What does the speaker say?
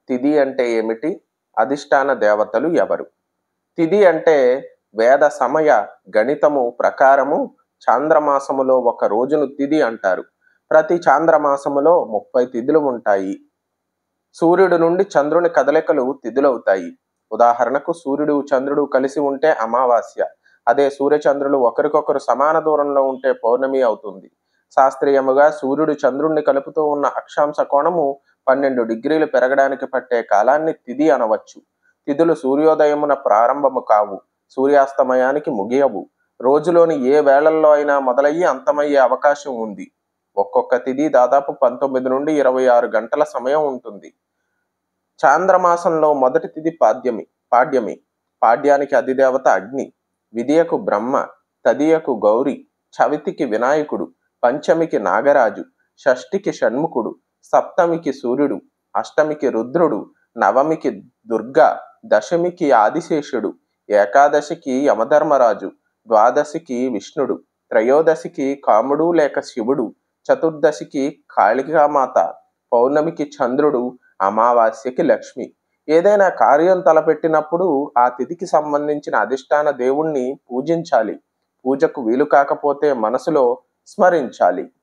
తిథి అంటే ఏమిటి అధిష్టాన దేవతలు ఎవరు తిథి అంటే వేద సమయ గణితము ప్రకారము చాంద్రమాసములో ఒక రోజును తిథి అంటారు ప్రతి చాంద్రమాసములో ముప్పై తిథులు ఉంటాయి సూర్యుడు నుండి చంద్రుని కదలికలు తిథులవుతాయి ఉదాహరణకు సూర్యుడు చంద్రుడు కలిసి ఉంటే అమావాస్య అదే సూర్యచంద్రులు ఒకరికొకరు సమాన దూరంలో ఉంటే పౌర్ణమి అవుతుంది శాస్త్రీయముగా సూర్యుడు చంద్రుణ్ణి కలుపుతూ ఉన్న అక్షాంశ కోణము పన్నెండు డిగ్రీలు పెరగడానికి పట్టే కాలాన్ని తిథి అనవచ్చు తిథులు సూర్యోదయమున ప్రారంభము కావు సూర్యాస్తమయానికి ముగియవు రోజులోని ఏ వేళల్లో అయినా మొదలయ్యి అంతమయ్యే అవకాశం ఉంది ఒక్కొక్క తిథి దాదాపు పంతొమ్మిది నుండి ఇరవై ఆరు గంటల సమయం ఉంటుంది చాంద్రమాసంలో మొదటి తిథి పాడ్యమి పాడ్యమి పాడ్యానికి అధిదేవత అగ్ని విధియకు బ్రహ్మ తదియకు గౌరి చవితికి వినాయకుడు పంచమికి నాగరాజు షష్ఠికి షణ్ముఖుడు సప్తమికి సూర్యుడు అష్టమికి రుద్రుడు నవమికి దుర్గా దశమికి ఆదిశేషుడు ఏకాదశికి యమధర్మరాజు ద్వాదశికి విష్ణుడు త్రయోదశికి కాముడు లేక శివుడు చతుర్దశికి కాళికామాత పౌర్ణమికి చంద్రుడు అమావాస్యకి లక్ష్మి ఏదైనా కార్యం తలపెట్టినప్పుడు ఆ తిథికి సంబంధించిన అధిష్టాన దేవుణ్ణి పూజించాలి పూజకు వీలు కాకపోతే మనసులో స్మరించాలి